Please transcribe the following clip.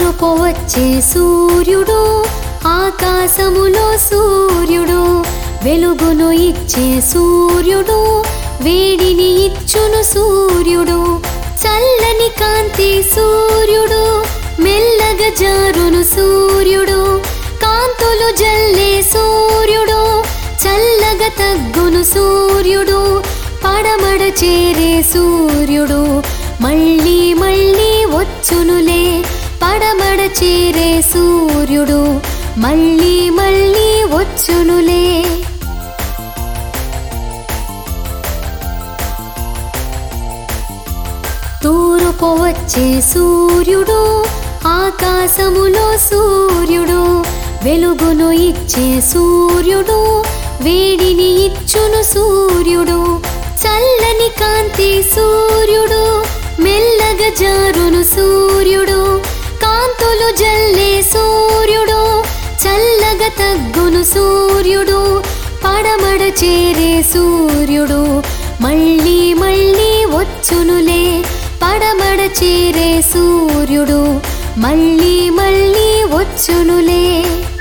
తూర్పు వచ్చే సూర్యుడు ఆకాశములో సూర్యుడు వెలుగును ఇచ్చే సూర్యుడు వేడిని ఇచ్చును సూర్యుడు చల్లని కాంతి సూర్యుడు మెల్లగా జారును సూర్యుడు కాంతులు జల్లే సూర్యుడు చల్లగా తగ్గును సూర్యుడు పడమడ చేరే సూర్యుడు మళ్ళీ మళ్ళీ వచ్చునులే పడమడ చేరే సూర్యుడు మళ్ళీ మళ్ళీ వచ్చునులే తూర్పు వచ్చే సూర్యుడు ఆకాశములో సూర్యుడు వెలుగును ఇచ్చే సూర్యుడు వేడిని ఇచ్చును సూర్యుడు చల్లని కాంతి సూర్యుడు మెల్లగా జారును సూర్యుడు కాంతులు జల్లే సూర్యుడు చల్లగా తగ్గును సూర్యుడు పడమడ చేరే సూర్యుడు మళ్ళీ మళ్ళీ వచ్చునులే పడమడ చేరే సూర్యుడు మళ్ళీ మళ్ళీ వచ్చునులే